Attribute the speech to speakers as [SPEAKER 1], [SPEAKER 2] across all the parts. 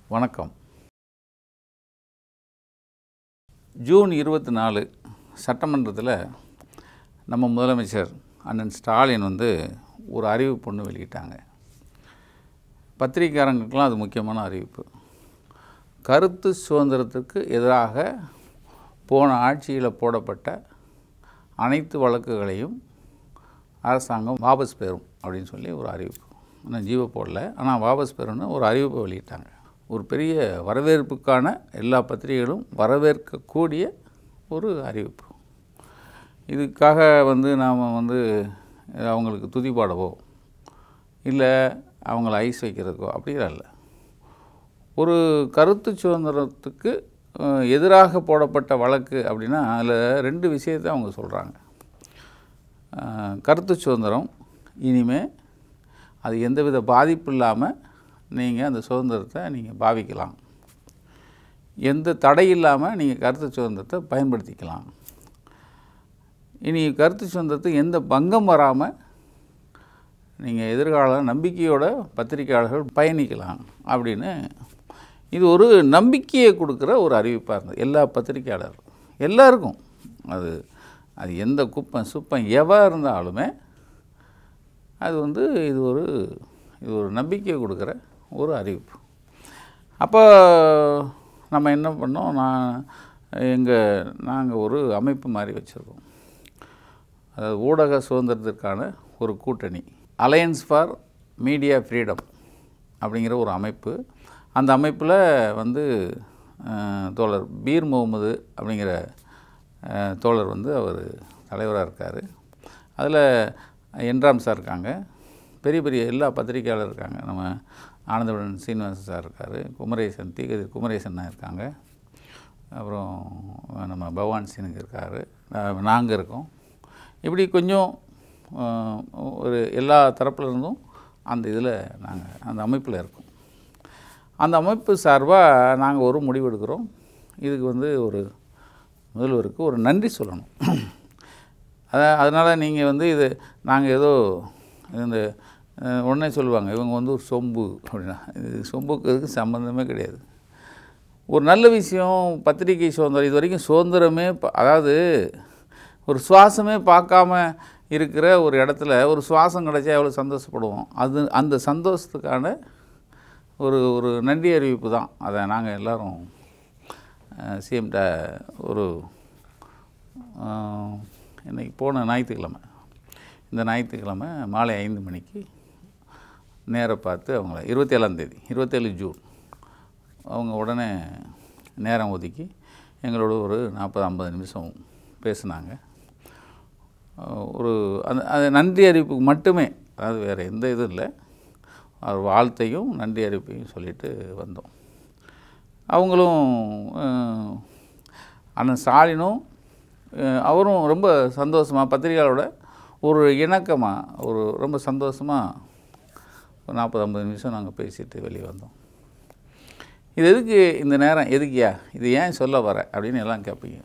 [SPEAKER 1] வணக்கம் ஜூன் இருபத்தி நாலு சட்டமன்றத்தில் நம்ம முதலமைச்சர் அண்ணன் ஸ்டாலின் வந்து ஒரு அறிவிப்பு ஒன்று வெளியிட்டாங்க பத்திரிக்கையாளர்களுக்கெல்லாம் அது முக்கியமான அறிவிப்பு கருத்து சுதந்திரத்திற்கு எதிராக போன ஆட்சியில் போடப்பட்ட அனைத்து வழக்குகளையும் அரசாங்கம் வாபஸ் பெறும் அப்படின்னு சொல்லி ஒரு அறிவிப்பு இன்னும் ஜீவோ போடல ஆனால் வாபஸ் பெறும்னு ஒரு அறிவிப்பை வெளியிட்டாங்க ஒரு பெரிய வரவேற்புக்கான எல்லா பத்திரிகைகளும் வரவேற்கக்கூடிய ஒரு அறிவிப்பு இதுக்காக வந்து நாம் வந்து அவங்களுக்கு துதி பாடவோ இல்லை அவங்கள ஐஸ் வைக்கிறதுக்கோ அப்படிலாம் இல்லை ஒரு கருத்து சுதந்திரத்துக்கு அஹ், எதிராக போடப்பட்ட வழக்கு அப்படின்னா அதில் ரெண்டு விஷயத்தை அவங்க சொல்கிறாங்க கருத்து சுதந்திரம் இனிமே அது எந்தவித பாதிப்பு இல்லாமல் நீங்கள் அந்த சுதந்திரத்தை நீங்கள் பாவிக்கலாம் எந்த தடை இல்லாமல் நீங்கள் கருத்து சுதந்திரத்தை பயன்படுத்திக்கலாம் இனி கருத்து சுதந்திரத்துக்கு எந்த பங்கம் வராமல் நீங்கள் எதிர்கால நம்பிக்கையோட பத்திரிகையாளர்கள் பயணிக்கலாம் அப்படின்னு இது ஒரு நம்பிக்கையை கொடுக்குற ஒரு அறிவிப்பாக இருந்தது எல்லா பத்திரிகையாளரும் எல்லாருக்கும் அது அது எந்த குப்பம் சுப்பம் எவா இருந்தாலுமே அது வந்து இது ஒரு இது ஒரு நம்பிக்கையை கொடுக்குற ஒரு அறிவிப்பு அப்போ நம்ம என்ன பண்ணோம் நான் எங்கள் நாங்கள் ஒரு அமைப்பு மாதிரி வச்சுருக்கோம் அதாவது ஊடக சுதந்திரத்திற்கான ஒரு கூட்டணி அலையன்ஸ் ஃபார் மீடியா ஃப்ரீடம் அப்படிங்கிற ஒரு அமைப்பு அந்த அமைப்பில் வந்து அஹ், தோழர் பீர் முகமது அப்படிங்கிற அஹ், தோழர் வந்து அவர் தலைவராக இருக்கார் அதில் என்ராம் சார் இருக்காங்க பெரிய பெரிய எல்லா பத்திரிகையாளர் இருக்காங்க நம்ம ஆனந்தவுடன் சீனிவாசன் சார் இருக்கார் குமரேசன் தீகதி குமரேசன் இருக்காங்க அப்புறம் நம்ம பவான் சினுக்கு இருக்கார் நாங்கள் இருக்கோம் இப்படி கொஞ்சம் அஹ், ஒரு எல்லா தரப்புல இருந்தும் அந்த இதில் நாங்கள் அந்த அமைப்பில் இருக்கோம் அந்த அமைப்பு சார்பாக நாங்கள் ஒரு முடிவு எடுக்கிறோம் இதுக்கு வந்து ஒரு முதல்வருக்கு ஒரு நன்றி சொல்லணும் அதான் அதனால் நீங்கள் வந்து இது நாங்கள் ஏதோ இந்த அஹ், உடனே சொல்லுவாங்க இவங்க வந்து ஒரு சொம்பு அப்படின்னா இது சொம்புக்கு இதுக்கு சம்மந்தமே கிடையாது ஒரு நல்ல விஷயம் பத்திரிகை சுதந்திரம் இது வரைக்கும் சுதந்திரமே ப- அதாவது ஒரு சுவாசமே பார்க்காம இருக்கிற ஒரு இடத்துல ஒரு சுவாசம் கிடைச்சா எவ்வளோ சந்தோஷப்படுவோம் அது அந்த சந்தோஷத்துக்கான ஒரு ஒரு நன்றி அறிவிப்பு தான் அதை நாங்கள் எல்லோரும் சிஎம்கிட்ட ஒரு அஹ், இன்னைக்கு போன ஞாயிற்றுக்கிழமை இந்த ஞாயிற்றுக்கிழமை மாலை ஐந்து மணிக்கு நேரை பார்த்து அவங்கள இருபத்தி ஏழாந்தேதி இருபத்தேழு ஜூன் அவங்க உடனே நேரம் ஒதுக்கி எங்களோட ஒரு நாற்பது ஐம்பது நிமிஷம் பேசுனாங்க அஹ் ஒரு அந்த அது நன்றி அறிவிப்புக்கு மட்டுமே அதாவது வேறு எந்த இதுவும் இல்லை அவர் வாழ்த்தையும் நன்றி அறிவிப்பையும் சொல்லிட்டு வந்தோம் அவங்களும் அஹ், அண்ணன் ஸ்டாலினும் அஹ், அவரும் ரொம்ப சந்தோஷமாக பத்திரிகையாளரோட ஒரு இணக்கமாக ஒரு ரொம்ப சந்தோஷமாக ஒரு நாற்பது ஐம்பது நிமிஷம் நாங்கள் பேசிட்டு வெளியே வந்தோம் இது எதுக்கு இந்த நேரம் எதுக்குயா இது ஏன் சொல்ல வர அப்படின்னு எல்லாம் கேட்பீங்க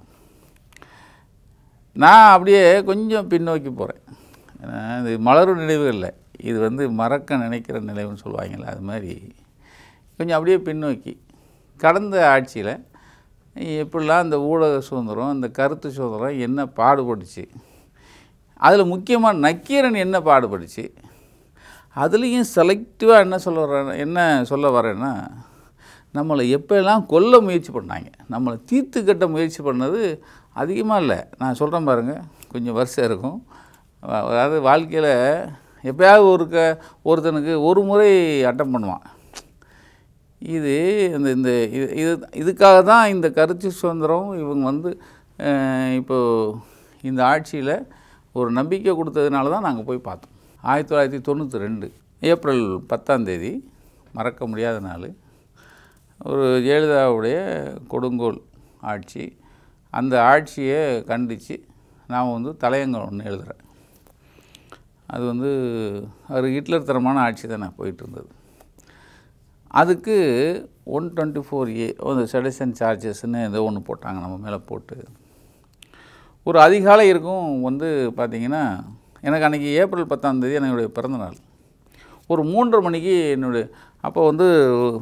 [SPEAKER 1] நான் அப்படியே கொஞ்சம் பின்னோக்கி போகிறேன் இது மலரும் நினைவு இல்லை இது வந்து மறக்க நினைக்கிற நினைவுன்னு சொல்லுவாங்கள்ல அது மாதிரி கொஞ்சம் அப்படியே பின்னோக்கி கடந்த ஆட்சியில் எப்படிலாம் இந்த ஊடக சுதந்திரம் இந்த கருத்து சுதந்திரம் என்ன பாடுபட்டுச்சு அதில் முக்கியமாக நக்கீரன் என்ன பாடுபட்டுச்சு அதுலேயும் செலக்டிவாக என்ன சொல்ல வரேன் என்ன சொல்ல வரேன்னா நம்மளை எப்போல்லாம் கொல்ல முயற்சி பண்ணாங்க நம்மளை தீர்த்து கட்ட முயற்சி பண்ணது அதிகமாக இல்லை நான் சொல்கிறேன் பாருங்கள் கொஞ்சம் வருஷம் இருக்கும் அ- அதாவது வாழ்க்கையில் எப்போயாவது ஒரு க ஒருத்தனுக்கு ஒரு முறை அட்டம் பண்ணுவான் இது இந்த இந்த இது இது இதுக்காக தான் இந்த கருத்து சுதந்திரம் இவங்க வந்து அஹ், இப்போ இந்த ஆட்சியில் ஒரு நம்பிக்கை கொடுத்ததுனால தான் நாங்கள் போய் பார்த்தோம் ஆயிரத்தி தொள்ளாயிரத்தி தொண்ணூற்றி ரெண்டு ஏப்ரல் பத்தாம் தேதி மறக்க முடியாத நாள் ஒரு ஜெயலலிதாவுடைய கொடுங்கோல் ஆட்சி அந்த ஆட்சியை கண்டித்து நான் வந்து தலையங்கம் ஒன்று எழுதுகிறேன் அது வந்து ஒரு ஹிட்லர் தரமான ஆட்சி தானே போயிட்டு இருந்தது அதுக்கு ஒன் டுவெண்ட்டி ஃபோர் ஏ அந்த செடிசன் சார்ஜஸ்ன்னு ஏதோ ஒன்று போட்டாங்க நம்ம மேலே போட்டு ஒரு அதிகாலை இருக்கும் வந்து பார்த்திங்கன்னா எனக்கு அன்றைக்கி ஏப்ரல் பத்தாம் தேதி என்னுடைய பிறந்தநாள் ஒரு மூன்றரை மணிக்கு என்னுடைய அப்போ வந்து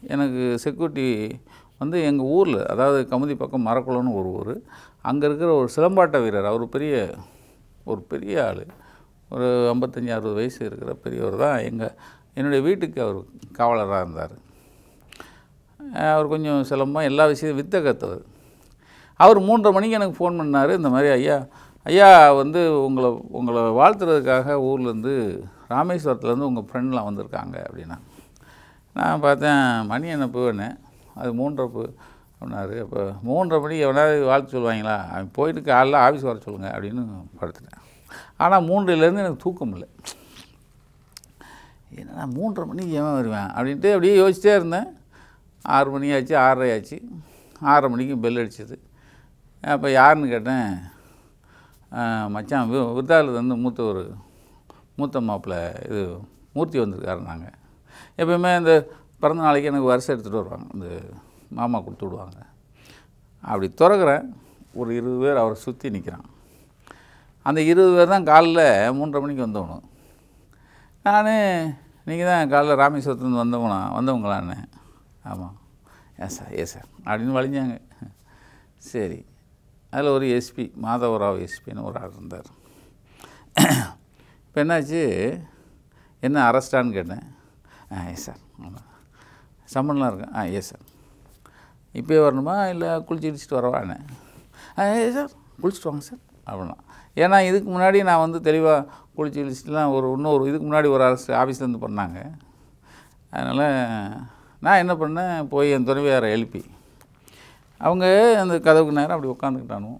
[SPEAKER 1] எனக்கு செக்யூரிட்டி வந்து எங்கள் ஊரில் அதாவது கமுதி பக்கம் மரக்குளம்னு ஒரு ஊர் அங்கே இருக்கிற ஒரு சிலம்பாட்ட வீரர் அவர் பெரிய ஒரு பெரிய ஆள் ஒரு ஐம்பத்தஞ்சு அறுபது வயசு இருக்கிற பெரியவர் தான் எங்கள் என்னுடைய வீட்டுக்கு அவர் காவலராக இருந்தார் அவர் கொஞ்சம் சிலம்பம் எல்லா விஷயம் வித்தை கற்றவர் அவர் மூன்றரை மணிக்கு எனக்கு ஃபோன் பண்ணார் இந்த மாதிரி ஐயா ஐயா வந்து உங்களை உங்களை வாழ்த்துறதுக்காக ஊர்லேருந்து ராமேஸ்வரத்துலேருந்து உங்கள் ஃப்ரெண்ட்லாம் வந்திருக்காங்க அப்படின்னா நான் பார்த்தேன் மணி என்ன போவேன்னு அது மூன்றரை போ அப்படின்னாரு அப்போ மூன்றரை மணிக்கு எவனாவது வாழ்த்து சொல்லுவாங்களா அவன் போயிட்டு காலைல ஆஃபீஸ் வர சொல்லுங்கள் அப்படின்னு படுத்துட்டேன் ஆனால் மூன்றுலேருந்து எனக்கு தூக்கம் இல்லை என்னடா மூன்றரை மணிக்கு ஏன் வருவேன் அப்படின்ட்டு அப்படியே யோசிச்சிட்டே இருந்தேன் ஆறு மணி ஆச்சு ஆறரை ஆச்சு ஆறரை மணிக்கு பெல் அடிச்சது அப்போ யாருன்னு கேட்டேன் ஆஹ் மச்சான் வி விருத்தாலத்துலேருந்து மூத்த ஒரு மூத்த மாப்பிள்ளை இது மூர்த்தி வந்திருக்காரு நாங்கள் எப்பயுமே இந்த பிறந்த நாளைக்கு எனக்கு வருஷம் எடுத்துகிட்டு வருவாங்க இந்த மாமா கொடுத்து விடுவாங்க அப்படி திறக்கிறேன் ஒரு இருபது பேர் அவரை சுற்றி நிற்கிறான் அந்த இருபது பேர் தான் காலைல மூன்றரை மணிக்கு வந்தவனும் நான் நீங்கள் தான் காலைல ராமேஸ்வரத்துலேருந்து வந்தவங்களா வந்தவங்களான்னு ஆமாம் ஏன் சார் ஏ சார் அப்படின்னு வழிஞ்சாங்க சரி அதில் ஒரு எஸ்பி மாதவராவ் எஸ்பின்னு ஒரு ஆள் இருந்தார் இப்போ என்னாச்சு என்ன அரெஸ்டான்னு கேட்டேன் ஆ எஸ் சார் ஆமாம் சம்மன்லாம் இருக்கேன் ஆ எஸ் சார் இப்போயே வரணுமா இல்லை குளிச்சு இடிச்சிட்டு வரவான்னு ஆ எஸ் சார் குளிச்சுட்டு வாங்க சார் அப்படின்னா ஏன்னா இதுக்கு முன்னாடி நான் வந்து தெளிவாக குளிச்சு இடிச்சிட்டுலாம் ஒரு இன்னொரு இதுக்கு முன்னாடி ஒரு அரசு ஆஃபீஸ்லேருந்து பண்ணாங்க அதனால் நான் என்ன பண்ணேன் போய் என் துணைவியாரை எழுப்பி அவங்க அந்த கதவுக்கு நேரம் அப்படி உட்காந்துக்கிட்டானுவோம்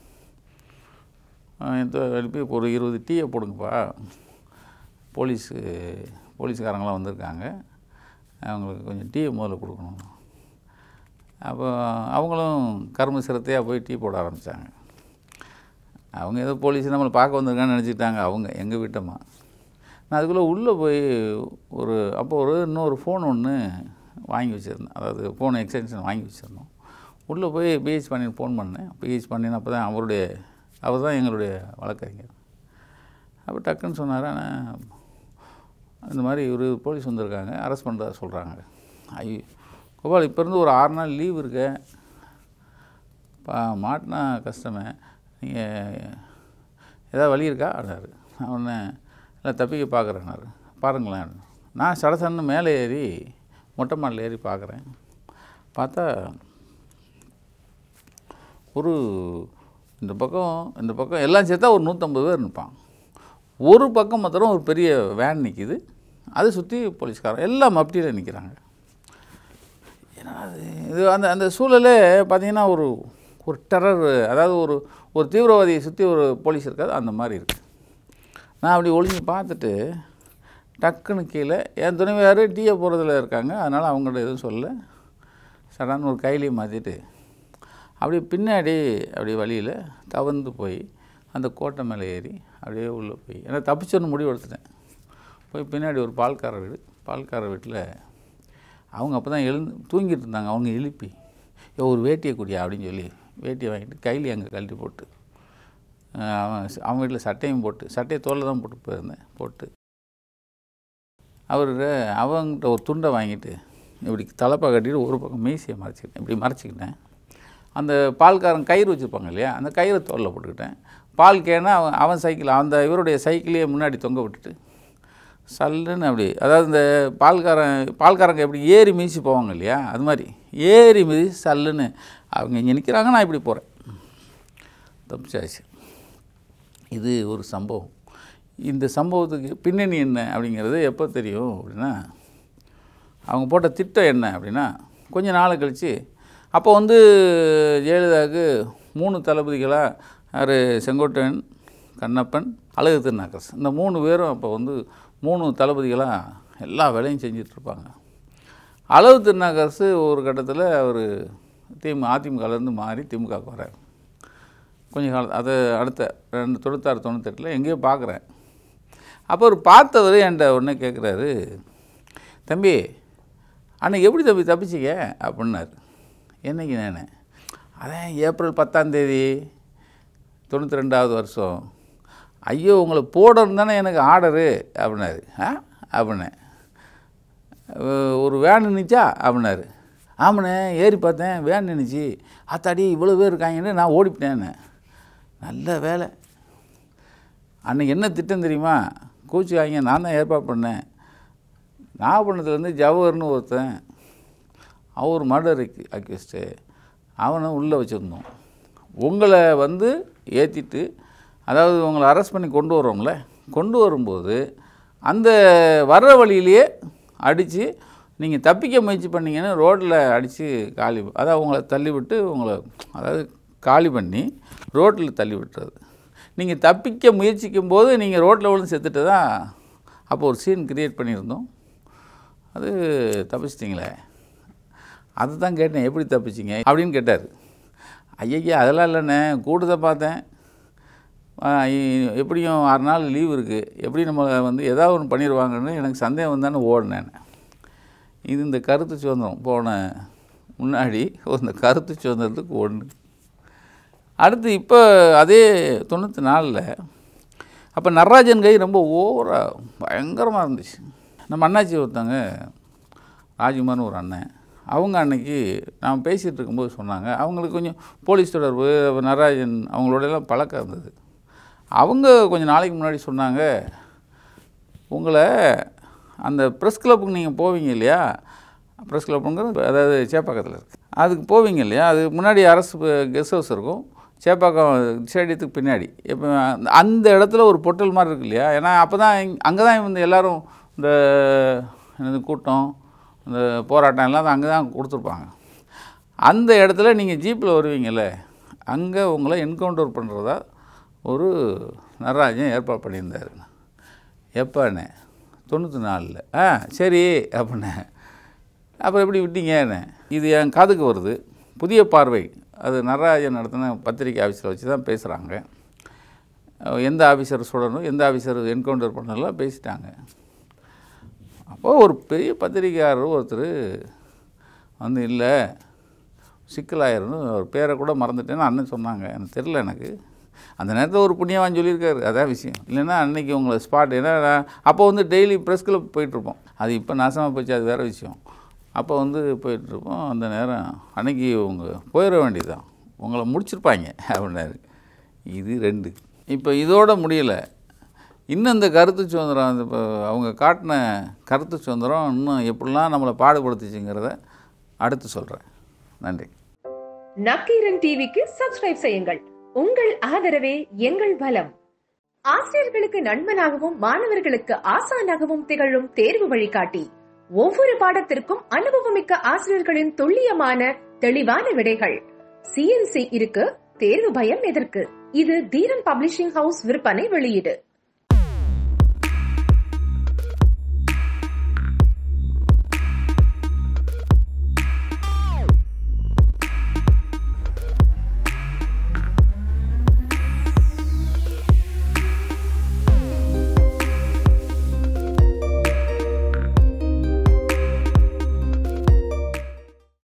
[SPEAKER 1] என் து- எழுப்பி ஒரு இருபது டீயை போடுங்கப்பா போலீஸு போலீஸ்காரங்களாம் வந்திருக்காங்க அவங்களுக்கு கொஞ்சம் டீயை முதல்ல கொடுக்கணும் அப்போ அவங்களும் கரும்பு சிரத்தையாக போய் டீ போட ஆரம்பித்தாங்க அவங்க ஏதோ போலீஸ் நம்மளை பார்க்க வந்திருக்கான்னு நினச்சிக்கிட்டாங்க அவங்க எங்கள் வீட்டம்மா நான் அதுக்குள்ளே உள்ளே போய் ஒரு அப்போ ஒரு இன்னொரு ஃபோன் ஒன்று வாங்கி வச்சுருந்தேன் அதாவது ஃபோன் எக்ஸ்டென்ஷன் வாங்கி வச்சுருந்தோம் உள்ளே போய் பிஹெச் பண்ணி ஃபோன் பண்ணேன் பிஹெச் பண்ணின அப்போ தான் அவருடைய அவர் தான் எங்களுடைய வழக்கறிஞர் அப்போ டக்குன்னு சொன்னார் ஆனால் இந்த மாதிரி ஒரு போலீஸ் வந்திருக்காங்க அரெஸ்ட் பண்ணுறதா சொல்கிறாங்க ஐயோ கோபால் இப்போ இருந்து ஒரு ஆறு நாள் லீவ் இருக்க பா மாட்டினா கஷ்டமே நீங்கள் ஏதாவது வழி இருக்கா அப்படின்னாரு நான் ஒன்று இல்லை தப்பிக்க பார்க்குறேன்னாரு பாருங்களேன் நான் சடசன்னு மேலே ஏறி மொட்டை மாடில் ஏறி பார்க்குறேன் பார்த்தா ஒரு இந்த பக்கம் இந்த பக்கம் எல்லாம் சேர்த்தா ஒரு நூற்றம்பது பேர் நிற்பான் ஒரு பக்கம் மாத்திரம் ஒரு பெரிய வேன் நிற்கிது அதை சுற்றி போலீஸ்காரன் எல்லாம் மப்டியில் நிற்கிறாங்க ஏன்னா அது இது அந்த அந்த சூழலே பார்த்தீங்கன்னா ஒரு ஒரு டெரர் அதாவது ஒரு ஒரு தீவிரவாதியை சுற்றி ஒரு போலீஸ் இருக்காது அந்த மாதிரி இருக்குது நான் அப்படி ஒளிஞ்சு பார்த்துட்டு டக்குன்னு கீழே என் துணைவியார் டீயை போகிறதுல இருக்காங்க அதனால் அவங்கள்ட்ட எதுவும் சொல்லல சடான்னு ஒரு கையிலையை மாற்றிட்டு அப்படியே பின்னாடி அப்படியே வழியில் தவந்து போய் அந்த கோட்டை மேலே ஏறி அப்படியே உள்ளே போய் ஏன்னா தப்பிச்சொன்னு முடிவு எடுத்துட்டேன் போய் பின்னாடி ஒரு பால்கார வீடு பால்கார வீட்டில் அவங்க அப்போ தான் எழுந்து தூங்கிட்டு இருந்தாங்க அவங்க எழுப்பி "யோ, ஒரு வேட்டியை குடியா அப்படின்னு சொல்லி வேட்டியை வாங்கிட்டு கையில் அங்கே கழட்டி போட்டு அஹ் அவன் அவன் வீட்டில் சட்டையும் போட்டு சட்டையை தோலில் தான் போட்டு போயிருந்தேன் போட்டு அவர் அவங்ககிட்ட ஒரு துண்டை வாங்கிட்டு இப்படி தலைப்பா கட்டிட்டு ஒரு பக்கம் மீசையை மறைச்சிக்கிட்டேன் இப்படி மறைச்சிக்கிட்டேன் அந்த பால்காரன் கயிறு வச்சுருப்பாங்க இல்லையா அந்த கயிறை தோலில் போட்டுக்கிட்டேன் பால் கேனா அவன் அவன் சைக்கிள் அந்த இவருடைய சைக்கிளையே முன்னாடி தொங்க விட்டுட்டு சல்லுன்னு அப்படி அதாவது இந்த பால்காரன் பால்காரங்க எப்படி ஏறி மீசி போவாங்க இல்லையா அது மாதிரி ஏறி மீதி சல்லுன்னு அவங்க இங்கே நிற்கிறாங்க நான் இப்படி போகிறேன் தப்பிச்சாச்சு இது ஒரு சம்பவம் இந்த சம்பவத்துக்கு பின்னணி என்ன அப்படிங்கிறது எப்போ தெரியும் அப்படின்னா அவங்க போட்ட திட்டம் என்ன அப்படின்னா கொஞ்ச நாள் கழித்து அப்போ வந்து ஜெயலலிதாவுக்கு மூணு தளபதிகளாக யார் செங்கோட்டையன் கண்ணப்பன் அழகு திருநாக்கரசு இந்த மூணு பேரும் அப்போ வந்து மூணு தளபதிகளாக எல்லா வேலையும் செஞ்சிட்ருப்பாங்க அழகு திருநாக்கரசு ஒரு கட்டத்தில் அவர் திமுக அதிமுகலேருந்து மாறி திமுகவுக்கு வரார் கொஞ்ச காலம் அது அடுத்த ரெண்டு தொண்ணூத்தாறு தொண்ணூத்தெட்டில் எங்கேயோ பார்க்குறேன் அப்போ அவர் பார்த்தவர் என்கிட்ட உடனே கேட்குறாரு தம்பி அன்னைக்கு எப்படி தம்பி தப்பிச்சிக்க அப்படின்னாரு என்னைக்கு நான் அதான் ஏப்ரல் பத்தாம் தேதி தொண்ணூற்றி ரெண்டாவது வருஷம் ஐயோ உங்களை போடணும் தானே எனக்கு ஆர்டரு அப்படின்னாரு ஆ அப்படின்னேன் அஹ், ஒரு வேன் நின்றுச்சா அப்படின்னாரு ஆமாண்ணே ஏறி பார்த்தேன் வேன் நின்றுச்சு ஆத்தாடி இவ்வளோ பேர் இருக்காங்கன்னு நான் ஓடிப்பிட்டேன்னு நல்ல வேலை அன்னைக்கு என்ன திட்டம் தெரியுமா கோச்சுக்காங்க நான் தான் ஏற்பாடு பண்ணேன் நாகப்பட்டினத்துலேருந்து ஜவஹர்னு ஒருத்தன் அவர் மர்டர் அக்யூஸ்டு அவனை உள்ளே வச்சுருந்தோம் உங்களை வந்து ஏற்றிட்டு அதாவது உங்களை அரெஸ்ட் பண்ணி கொண்டு வரோம்ல கொண்டு வரும்போது அந்த வர்ற வழியிலேயே அடித்து நீங்கள் தப்பிக்க முயற்சி பண்ணீங்கன்னு ரோட்டில் அடித்து காலி அதாவது உங்களை தள்ளி விட்டு உங்களை அதாவது காலி பண்ணி ரோட்டில் தள்ளி விட்டுறது நீங்கள் தப்பிக்க முயற்சிக்கும் போது நீங்கள் ரோட்டில் விழுந்து செத்துட்டு தான் அப்போ ஒரு சீன் கிரியேட் பண்ணியிருந்தோம் அது தப்பிச்சிட்டிங்களே அதுதான் கேட்டேன் எப்படி தப்பிச்சிங்க அப்படின்னு கேட்டார் ஐயா அதெல்லாம் இல்லைண்ணே கூட்டத்தை பார்த்தேன் ஆ, இ- எப்படியும் ஆறு நாள் லீவு இருக்குது எப்படி நம்ம வந்து ஏதாவது ஒன்று பண்ணிடுவாங்கன்னு எனக்கு சந்தேகம் வந்தானே ஓடினேன் இது இந்த கருத்து சுதந்திரம் போன முன்னாடி இந்த கருத்து சுதந்திரத்துக்கு ஒன்று அடுத்து இப்போ அதே தொண்ணூற்றி நாலில் அப்போ நடராஜன் கை ரொம்ப ஓவராக பயங்கரமாக இருந்துச்சு நம்ம அண்ணாச்சி ஒருத்தங்க ராஜ்குமார்னு ஒரு அண்ணன் அவங்க அன்னைக்கு நான் பேசிகிட்டு இருக்கும்போது சொன்னாங்க அவங்களுக்கு கொஞ்சம் போலீஸ் தொடர்பு நடராஜன் அவங்களோட எல்லாம் பழக்கம் இருந்தது அவங்க கொஞ்சம் நாளைக்கு முன்னாடி சொன்னாங்க உங்களை அந்த ப்ரெஸ் கிளப்புக்கு நீங்கள் போவீங்க இல்லையா ப்ரெஸ் கிளப்புங்கிறது அதாவது சேப்பாக்கத்தில் இருக்குது அதுக்கு போவீங்க இல்லையா அதுக்கு முன்னாடி அரசு கெஸ்ட் ஹவுஸ் இருக்கும் சேப்பாக்கம் ஸ்டேடியத்துக்கு பின்னாடி இப்போ அந்த இடத்துல ஒரு பொட்டல் மாதிரி இருக்கு இல்லையா ஏன்னா அப்போ தான் அங்கே தான் வந்து எல்லோரும் இந்த என்னது கூட்டம் இந்த போராட்டம் எல்லாம் அங்கே தான் கொடுத்துருப்பாங்க அந்த இடத்துல நீங்கள் ஜீப்பில் வருவீங்கள்ல அங்கே உங்களை என்கவுண்டர் பண்ணுறதா ஒரு நடராஜன் ஏற்பாடு பண்ணியிருந்தாரு எப்போண்ணே தொண்ணூற்றி நாலில் ஆ சரி அப்படின்னேன் அப்புறம் எப்படி விட்டீங்கன்னு இது என் காதுக்கு வருது புதிய பார்வை அது நடராஜன் நடத்தின பத்திரிக்கை ஆஃபீஸில் வச்சு தான் பேசுகிறாங்க எந்த ஆஃபீஸர் சுடணும் எந்த ஆஃபீஸர் என்கவுண்டர் பண்ணலாம் பேசிட்டாங்க அப்போது ஒரு பெரிய பத்திரிக்கையாளர் ஒருத்தர் வந்து இல்லை சிக்கலாயிருன்னு ஒரு பேரை கூட மறந்துட்டேன்னு அண்ணன் சொன்னாங்க எனக்கு தெரில எனக்கு அந்த நேரத்தில் ஒரு புண்ணியவான் சொல்லியிருக்காரு அதான் விஷயம் இல்லைன்னா அன்னைக்கு உங்களை ஸ்பாட் ஏன்னா நான் அப்போ வந்து டெய்லி ப்ரெஸ் கிளப் போயிட்டுருப்போம் அது இப்போ நாசமாக போச்சு அது வேறு விஷயம் அப்போ வந்து போயிட்டுருப்போம் அந்த நேரம் அன்னைக்கு உங்க போயிட வேண்டியதுதான் உங்களை முடிச்சிருப்பாங்க அப்படின்னாரு இது ரெண்டு இப்போ இதோட முடியலை இன்னும் இந்த கருத்து சுதந்திரம் அந்த இப்போ அவங்க காட்டின கருத்து சுதந்திரம் இன்னும் எப்படிலாம் நம்மளை பாடுபடுத்துச்சுங்கிறத அடுத்து சொல்கிறேன் நன்றி
[SPEAKER 2] நக்கீரன் டிவிக்கு சப்ஸ்கிரைப் செய்யுங்கள் உங்கள் ஆதரவே எங்கள் பலம் ஆசிரியர்களுக்கு நண்பனாகவும் மாணவர்களுக்கு ஆசானாகவும் திகழும் தேர்வு வழிகாட்டி ஒவ்வொரு பாடத்திற்கும் அனுபவமிக்க ஆசிரியர்களின் துல்லியமான தெளிவான விடைகள் சிஎன்சி இருக்கு தேர்வு பயம் எதற்கு இது தீரன் பப்ளிஷிங் ஹவுஸ் விற்பனை வெளியீடு